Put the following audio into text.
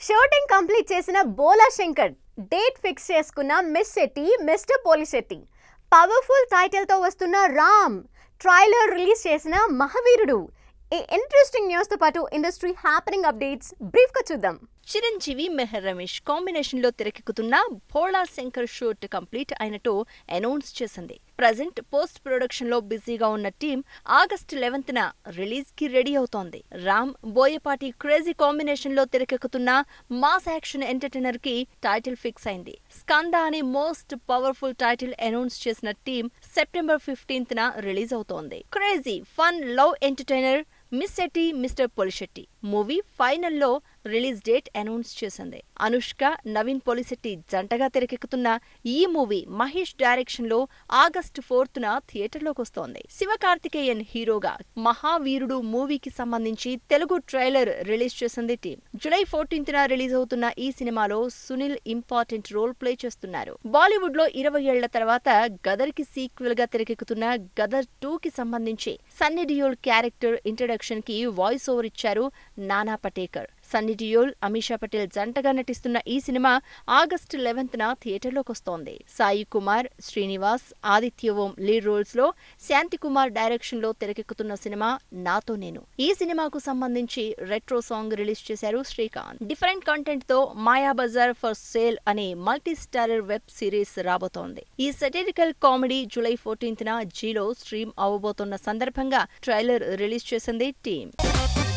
shooting complete చేసిన Bhola Shankar date fix చేసుకున్న miss Shetty mister Polishetty powerful టైటిల్తో వస్తున్న రామ్ ట్రైలర్ రిలీజ్ చేసిన మహావీరుడు ఈ ఇంట్రెస్టింగ్ న్యూస్తో పాటు ఇండస్ట్రీ హ్యాపెనింగ్ అప్డేట్స్ బ్రీఫ్గా చూద్దాం చిరంజీవి మెహర్ రమేష్ కాంబినేషన్ లో తెరకెక్కుతున్న భోళా శంకర్ షూట్ కంప్లీట్ అయినట్టు అనౌన్స్ చేసింది ప్రజెంట్ పోస్ట్ ప్రొడక్షన్ లో బిజీగా ఉన్న టీం ఆగస్టు లెవెన్త్ న రిలీజ్ కి రెడీ అవుతోంది రామ్ బోయపాటి క్రేజీ కాంబినేషన్ లో తెరకెక్కుతున్న మాస్ యాక్షన్ ఎంటర్టైనర్ కి టైటిల్ ఫిక్స్ అయింది స్కంద అనే మోస్ట్ పవర్ఫుల్ టైటిల్ అనౌన్స్ చేసిన టీం సెప్టెంబర్ ఫిఫ్టీన్త్ న రిలీజ్ అవుతోంది crazy fun love entertainer miss Shetty mister Polishetty movie ఫైనల్లో రిలీజ్ డేట్ అనౌన్స్ చేసింది అనుష్క నవీన్ పొలిశెట్టి జంటగా తెరకెక్కుతున్న ఈ మూవీ మహేష్ డైరెక్షన్ లో ఆగస్టు ఫోర్త్ న థియేటర్లోకి వస్తోంది శివకార్తికేయన్ హీరోగా మహావీరుడు మూవీకి సంబంధించి తెలుగు ట్రైలర్ రిలీజ్ చేసింది టీం జూలై ఫోర్టీన్త్ న రిలీజ్ అవుతున్న ఈ సినిమాలో సునీల్ ఇంపార్టెంట్ రోల్ ప్లే చేస్తున్నారు బాలీవుడ్ లో ఇరవై ఏళ్ల తర్వాత గదర్ కి సీక్వెల్ గా తెరకెక్కుతున్న గదర్ టూ కి సంబంధించి సన్నీ డియోల్ క్యారెక్టర్ ఇంట్రడక్షన్ కి వాయిస్ ఓవర్ ఇచ్చారు నానా పటేకర్ సన్నీ డియోల్ అమీషా పటేల్ జంటగా నటిస్తున్న ఈ సినిమా ఆగస్టు లెవెన్త్ న థియేటర్లోకి వస్తోంది సాయి కుమార్ శ్రీనివాస్ ఆదిత్య ఓం లీడ్ రోల్స్ లో శాంతి కుమార్ డైరెక్షన్ లో తెరకెక్కుతున్న సినిమా నాతో నేను ఈ సినిమాకు సంబంధించి రెట్రో సాంగ్ రిలీజ్ చేశారు శ్రీకాంత్ డిఫరెంట్ కంటెంట్ తో మాయా బజార్ ఫర్ సేల్ అనే మల్టీ స్టారర్ వెబ్ సిరీస్ రాబోతోంది ఈ సెటరికల్ కామెడీ జూలై ఫోర్టీన్త్ న జీలో స్ట్రీమ్ అవ్వబోతున్న సందర్భంగా ట్రైలర్ రిలీజ్ చేసింది టీం